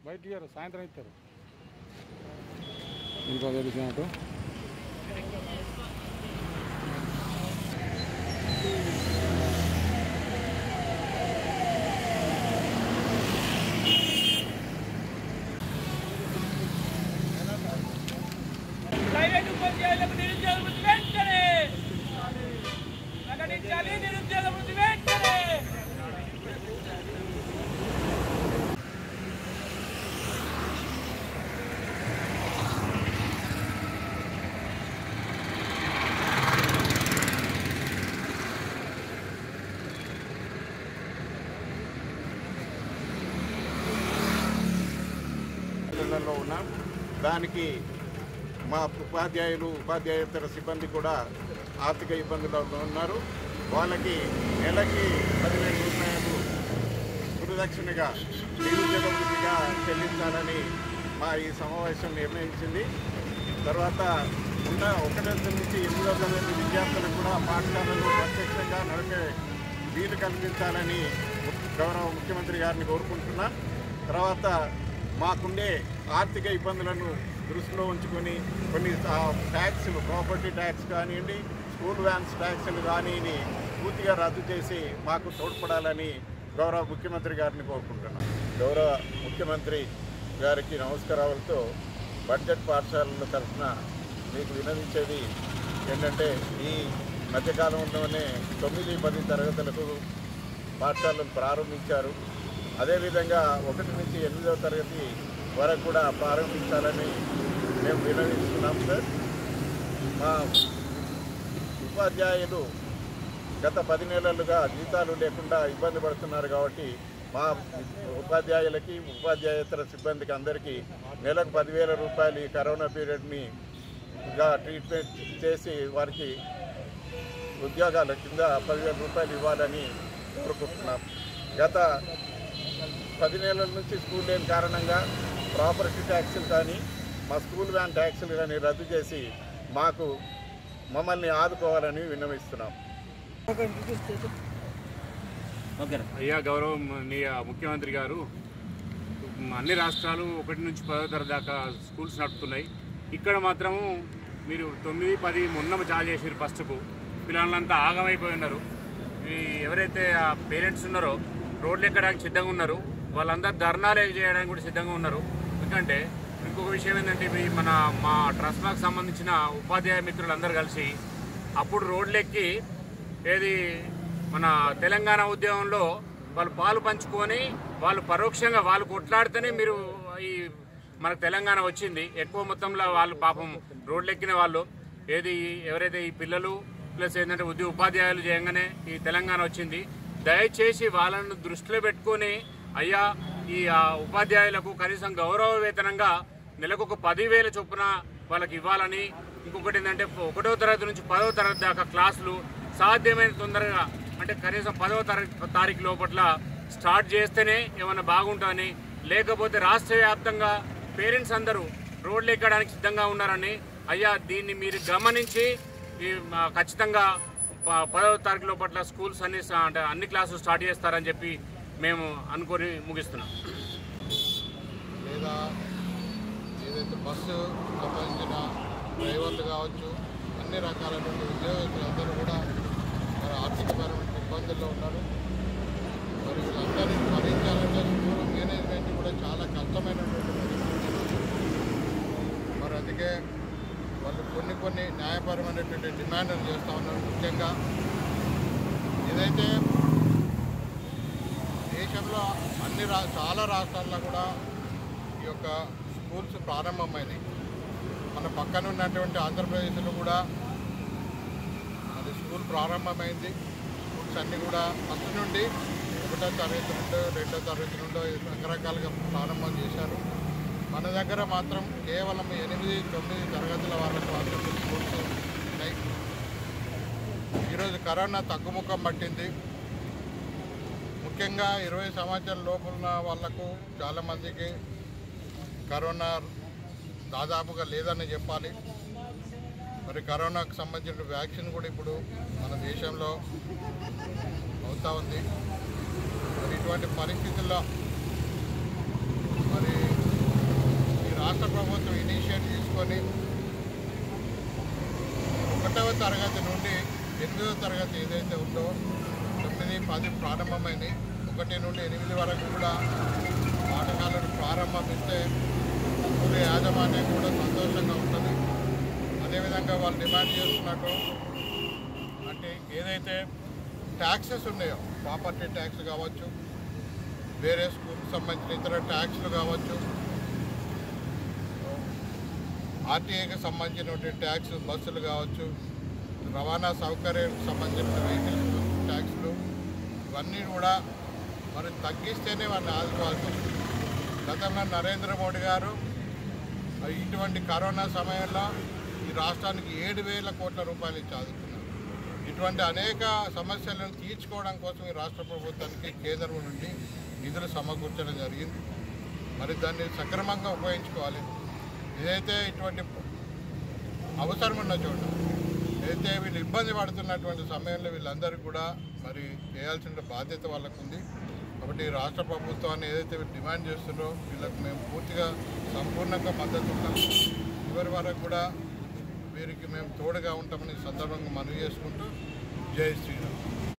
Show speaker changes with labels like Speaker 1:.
Speaker 1: బయట ఇయ్యరు సాయంత్రం ఇస్తారు ఇంకో తెలిసినట్టు
Speaker 2: ప్రైవేట్ ఉపాధ్యాయులకు నిరుద్యోగ వృత్తి వెంటనే ప్రకటించాలి నిరుద్యోగ వృత్తి వెంటనే
Speaker 3: జిల్లాలో ఉన్నాం దానికి మా ఉపాధ్యాయులు ఉపాధ్యాయేతర సిబ్బంది కూడా ఆర్థిక ఇబ్బందుల్లో ఉన్నారు వాళ్ళకి నెలకి పదివేల రూపాయలు గురుదక్షిణగా నిరుద్యోగ వృత్తిగా చెల్లించాలని మా ఈ సమావేశం నిర్ణయించింది తర్వాత ఉన్న ఒకటో నుంచి ఎనిమిదో తరగతి విద్యార్థులకు కూడా పాఠశాలలు ప్రత్యక్షంగా నడిపే వీలు కల్పించాలని గౌరవ ముఖ్యమంత్రి గారిని కోరుకుంటున్నాం తర్వాత మాకుండే ఆర్థిక ఇబ్బందులను దృష్టిలో ఉంచుకొని కొన్ని ట్యాక్స్లు ప్రాపర్టీ ట్యాక్స్ కానివ్వండి స్కూల్ వ్యాన్స్ ట్యాక్స్లు కానీ పూర్తిగా రద్దు చేసి మాకు తోడ్పడాలని గౌరవ ముఖ్యమంత్రి గారిని కోరుకుంటున్నాం గౌరవ ముఖ్యమంత్రి గారికి నమస్కారాలతో బడ్జెట్ పాఠశాలల తరఫున మీకు వినవించేది ఏంటంటే ఈ మధ్యకాలంలోనే తొమ్మిది పది తరగతులకు పాఠశాలను ప్రారంభించారు అదేవిధంగా ఒకటి నుంచి ఎనిమిదవ తరగతి వరకు కూడా ప్రారంభించాలని మేము వినవిస్తున్నాం సార్ మా ఉపాధ్యాయులు గత పది నెలలుగా జీతాలు లేకుండా ఇబ్బంది పడుతున్నారు కాబట్టి మా ఉపాధ్యాయులకి ఉపాధ్యాయేతర సిబ్బందికి అందరికీ నెలకు పదివేల రూపాయలు ఈ కరోనా పీరియడ్ని గా ట్రీట్మెంట్ చేసి వారికి ఉద్యోగాల కింద పదివేల రూపాయలు ఇవ్వాలని కోరుకుంటున్నాం గత పది నెలల నుంచి స్కూల్ లేని కారణంగా ప్రాపర్టీ ట్యాక్సులు కానీ మా స్కూల్ వ్యాన్ ట్యాక్సులు కానీ రద్దు చేసి మాకు మమ్మల్ని ఆదుకోవాలని విన్నవిస్తున్నాం
Speaker 1: అయ్యా గౌరవనీయ ముఖ్యమంత్రి గారు అన్ని రాష్ట్రాలు ఒకటి నుంచి పదో తరగతి దాకా స్కూల్స్ నడుపుతున్నాయి ఇక్కడ మాత్రము మీరు తొమ్మిది పది మొన్న చాలు చేసారు ఫస్ట్కు పిల్లలంతా ఆగమైపోయి ఉన్నారు ఈ ఎవరైతే ఆ పేరెంట్స్ ఉన్నారో రోడ్లు ఎక్కడానికి సిద్ధంగా ఉన్నారు వాళ్ళందరూ ధర్నాలు చేయడానికి కూడా సిద్ధంగా ఉన్నారు ఎందుకంటే ఇంకొక విషయం ఏంటంటే ఇవి మన మా ట్రస్మాకు సంబంధించిన ఉపాధ్యాయ మిత్రులందరూ కలిసి అప్పుడు రోడ్లెక్కి ఏది మన తెలంగాణ ఉద్యమంలో వాళ్ళు పాలు పంచుకొని వాళ్ళు పరోక్షంగా వాళ్ళు కొట్లాడితేనే మీరు ఈ మనకు తెలంగాణ వచ్చింది ఎక్కువ మొత్తంలో వాళ్ళు పాపం రోడ్లెక్కిన వాళ్ళు ఏది ఎవరైతే ఈ పిల్లలు ప్లస్ ఏంటంటే ఉద్యోగ ఉపాధ్యాయులు చేయగానే ఈ తెలంగాణ వచ్చింది దయచేసి వాళ్ళను దృష్టిలో పెట్టుకొని అయ్యా ఈ ఆ, ఉపాధ్యాయులకు కనీసం గౌరవ వేతనంగా నెలకు ఒక పదివేల చొప్పున వాళ్ళకి ఇవ్వాలని ఇంకొకటి ఏంటంటే ఒకటో తరగతి నుంచి పదవ తరగతి దాకా క్లాసులు సాధ్యమైన తొందరగా అంటే కనీసం పదవ తారీఖు తారీఖు లోపల స్టార్ట్ చేస్తేనే ఏమైనా బాగుంటుందని లేకపోతే రాష్ట్ర వ్యాప్తంగా పేరెంట్స్ అందరూ రోడ్లు ఎక్కడానికి సిద్ధంగా ఉన్నారని అయ్యా దీన్ని మీరు గమనించి ఈ మా ఖచ్చితంగా ప- పదవ తారీఖు లోపల స్కూల్స్ అన్ని స- అంటే అన్ని క్లాసులు స్టార్ట్ చేస్తారని చెప్పి మేము అనుకొని ముగిస్తున్నాం
Speaker 4: లేదా ఏదైతే బస్సు సంబంధించిన డ్రైవర్లు కావచ్చు అన్ని రకాలైనటువంటి ఉద్యోగస్తులందరూ కూడా మరి ఆర్థికపరమైన ఇబ్బందుల్లో ఉన్నారు మరి వీళ్ళందరినీ భరించాలంటే స్కూల్ మేనేజ్మెంట్ కూడా చాలా కష్టమైనటువంటి పరిస్థితులు మరి అందుకే వాళ్ళు కొన్ని కొన్ని న్యాయపరమైనటువంటి డిమాండ్లు చేస్తూ ఉన్నారు ముఖ్యంగా ఏదైతే దేశంలో అన్ని రా చాలా రాష్ట్రాల్లో కూడా ఈ యొక్క స్కూల్స్ ప్రారంభమైనాయి మన పక్కన ఉన్నటువంటి ఆంధ్రప్రదేశ్లో కూడా అది స్కూల్ ప్రారంభమైంది స్కూల్స్ అన్నీ కూడా ఫస్ట్ నుండి ఒకటో తరగతి నుండో రెండో తరగతి నుండో రకరకాలుగా ప్రారంభం చేశారు మన దగ్గర మాత్రం కేవలం ఎనిమిది తొమ్మిది తరగతుల వాళ్ళకు మాత్రమే స్కూల్స్ ఉన్నాయి ఈరోజు కరోనా తగ్గుముఖం పట్టింది ముఖ్యంగా ఇరవై సంవత్సరాల లోపు ఉన్న వాళ్లకు చాలామందికి కరోనా దాదాపుగా లేదని చెప్పాలి మరి కరోనాకు సంబంధించిన వ్యాక్సిన్ కూడా ఇప్పుడు మన దేశంలో అవుతా ఉంది మరి ఇటువంటి పరిస్థితుల్లో మరి రాష్ట్ర ప్రభుత్వం ఇనిషియేట్ తీసుకొని ఒకటవ తరగతి నుండి ఎనిమిదవ తరగతి ఏదైతే ఉందో తొమ్మిది పది ప్రారంభమైనవి ఒకటి నుండి ఎనిమిది వరకు కూడా పాఠశాలను ప్రారంభిస్తే స్కూల్ యాజమాన్యం కూడా సంతోషంగా ఉంటుంది అదేవిధంగా వాళ్ళు డిమాండ్ చేస్తున్నట్టు అంటే ఏదైతే ట్యాక్సెస్ ఉన్నాయో ప్రాపర్టీ ట్యాక్స్ కావచ్చు వేరే స్కూల్కి సంబంధించిన ఇతర ట్యాక్స్లు కావచ్చు ఆర్టీఏకి సంబంధించినటువంటి ట్యాక్స్ బస్సులు కావచ్చు రవాణా సౌకర్యానికి సంబంధించిన వెహికల్స్ ట్యాక్స్లు ఇవన్నీ కూడా మరి తగ్గిస్తేనే వారిని ఆదుకోవాల్సి వస్తుంది గతంలో నరేంద్ర మోడీ గారు మరి ఇటువంటి కరోనా సమయంలో ఈ రాష్ట్రానికి ఏడు వేల కోట్ల రూపాయలు ఇచ్చి ఆదుకున్నారు ఇటువంటి అనేక సమస్యలను తీర్చుకోవడం కోసం ఈ రాష్ట్ర ప్రభుత్వానికి కేంద్రం నుండి నిధులు సమకూర్చడం జరిగింది మరి దాన్ని సక్రమంగా ఉపయోగించుకోవాలి ఏదైతే ఇటువంటి అవసరం ఉన్న చోట అయితే వీళ్ళు ఇబ్బంది పడుతున్నటువంటి సమయంలో వీళ్ళందరికీ కూడా మరి చేయాల్సిన బాధ్యత వాళ్ళకు ఉంది కాబట్టి రాష్ట్ర ప్రభుత్వాన్ని ఏదైతే వీళ్ళు డిమాండ్ చేస్తున్నారో వీళ్ళకి మేము పూర్తిగా సంపూర్ణంగా మద్దతు ఉంటాం చివరి వరకు కూడా వీరికి మేము తోడుగా ఉంటామని ఈ సందర్భంగా మనవి చేసుకుంటూ జై శ్రీరామ్